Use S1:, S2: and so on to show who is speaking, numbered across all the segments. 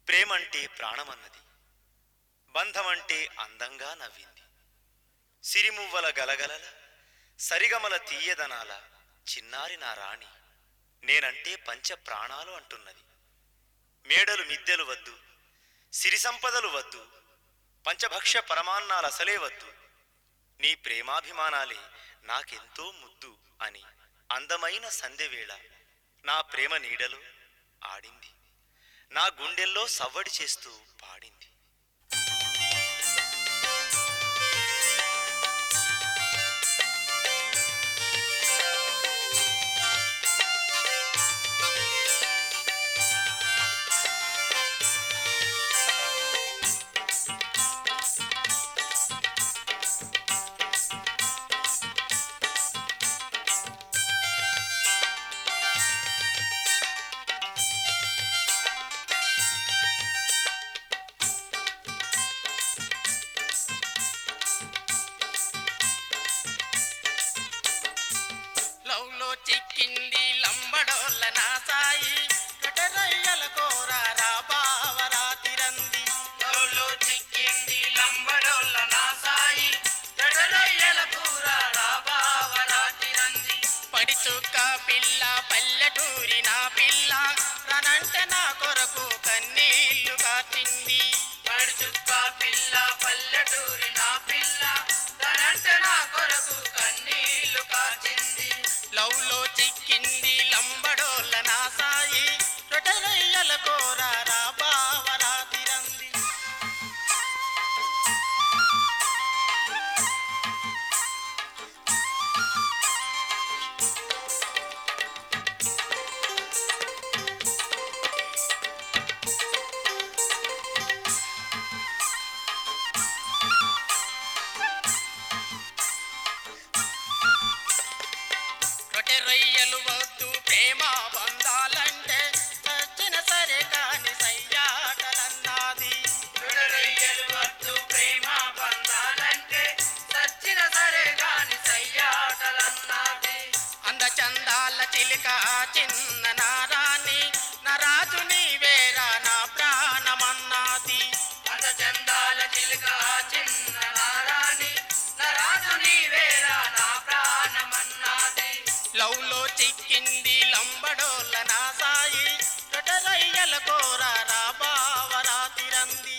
S1: ప్రేమంటే ప్రాణమన్నది బంధమంటే అందంగా నవ్వింది సిరిమువ్వల గలగలల సరిగమల తీయదనాల చిన్నారి నా రాణి నేనంటే పంచ ప్రాణాలు అంటున్నది మేడలు మిద్దెలు వద్దు సిరి సంపదలు వద్దు పంచభక్ష్య పరమాన్నాలు అసలే వద్దు నీ ప్రేమాభిమానాలే నాకెంతో ముద్దు అని అందమైన సంధ్యవేళ నా ప్రేమ నీడలో ఆడింది నా గుండెల్లో సవ్వడి చేస్తూ పాడింది
S2: లవ్ లో చిక్కింది లంబడోళ్ళ నా సాయి కటరయ్యల కోరారా బావరా తిరంది లవ్ లో చిక్కింది లంబడోళ్ళ నా సాయి కటరయ్యల కోరారా బావరా తిరంది పడి చుక్క పిల్ల పల్లెటూరి నా పిల్ల రనంటే నా కొరకు కన్నీళ్లు కాచింది పడి చుక్క పిల్ల పల్లెటూరి నా పిల్ల రనంటే నా కొరకు కన్నీళ్లు కాచింది లవ్ లో చిక్కింది లంబడోళ్ళ నా సాయి రొటరయ్యల కోరారా బావరా తిరంది రొట్టె రొయ్యలు వద్దు ప్రేమ బంధాలంటే సచ్చిన సరే కాని సయ్యాటలన్నది రొట్టె రొయ్యలు వద్దు ప్రేమ బంధాలంటే సచ్చిన సరే కాని సయ్యాటలన్నది అంద చందాల చిలిక చిన్న నారాని నరాజు నీవేరా నా ప్రాణమన్నది అంద చందాల చిలిక చిన్న నారాని నరాజు నీవేరా నా ప్రాణమన్నది లవ్ లో చిక్కింది లంబడోళ్ళ నా సాయి రొటరయ్యల కోరారా బావరా తిరంది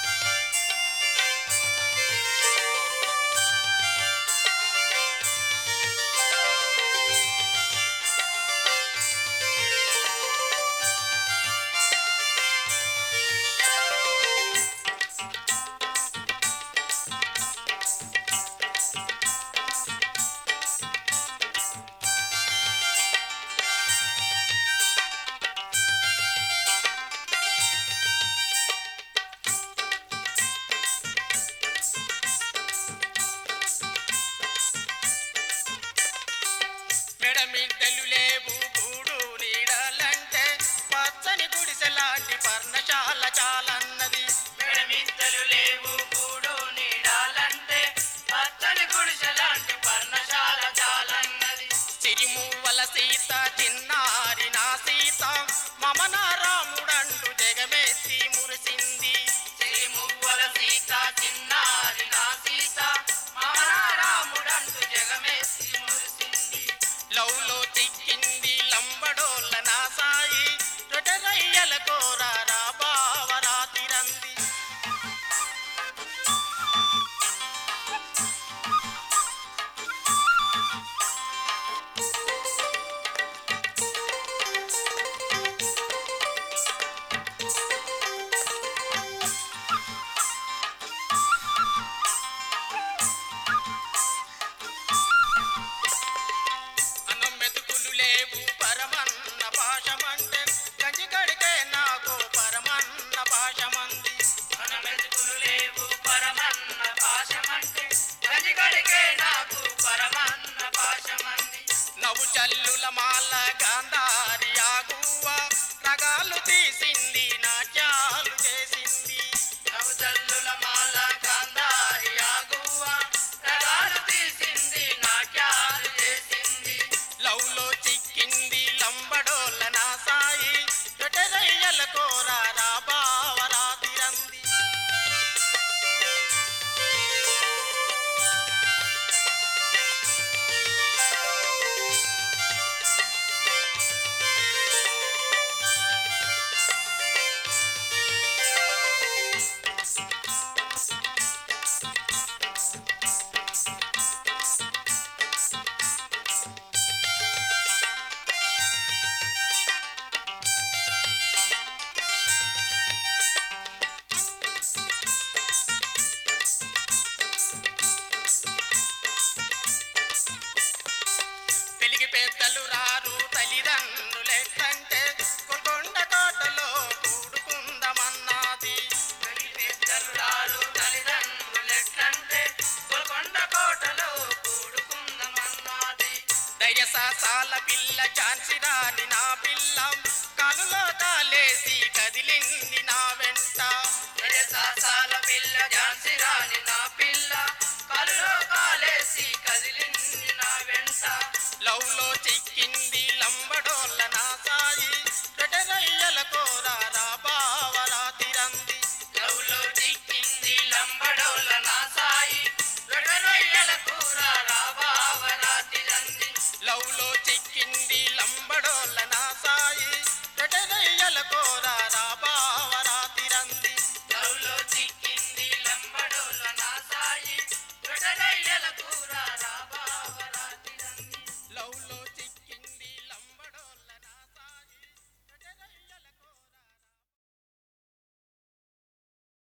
S2: మెడమిద్దలు లేవు గూడు నీడలంటే పచ్చని గుడిసెలాంటి పర్ణశాల చాలన్నది మెడమిద్దలు లేవు గూడు నీడాలంటే పచ్చని గుడిసెలాంటి పర్ణశాల చాలన్నది సిరిమువ్వల సీత చిన్నారి నా సీత మమన రాముడంటూ జగమెత్తి మురిసింది సిరిమువ్వల సీత చిన్నారి నా సీత మమన రాముడంటూ జగమెత్తి మురిసింది లవ్ లో చిక్కింది లంబడోళ్ళ నా సాయి రొటరయ్యల కోరారా బావరా తిరంది అన్నం మెతుకులు లేవు పరమన్న పాశమంటే గంజి కడితే నాకు పరమన్న పాశమంది అన్నం మెతుకులు లేవు పరమన్న పాశమంటే గంజి కడితే నాకు పరమన్న పాశమంది నవ్వు చల్లుల మాల గాంధారి ఆగువ రగాలు తీసింది నాట్యాలు చేసింది నవ్వు చల్లుల మాల గాంధారి ఆగువ రగాలు తీసింది నాట్యాలు చేసింది లవ్ లో చిక్కింది లంబడోళ్ళ నా సాయి రొటెరయ్యల కోరారా బావ సాల పిల్ల ఝాన్సీ రాణి నా పిల్ల కాలులో కాలేసి కదిలింది నా వెంట
S3: సాల పిల్ల ఝాన్సీ రాణి నా పిల్ల కల్లో కాలేసి కదిలింది నా వెంట
S2: లవ్ లో చిక్కింది లంబడోళ్ళ నా సాయి రొటెరయ్యల కోరారా బావరా తిరంది
S3: లవ్లో చిక్కింది లంబడోల నా సాయి రొడరొయ్యల కూర రాబావరాతి రంది
S2: లవ్ లో చిక్కింది లంబడోళ్ళ నా సాయి రొటెరయ్యల కోరారా బావరా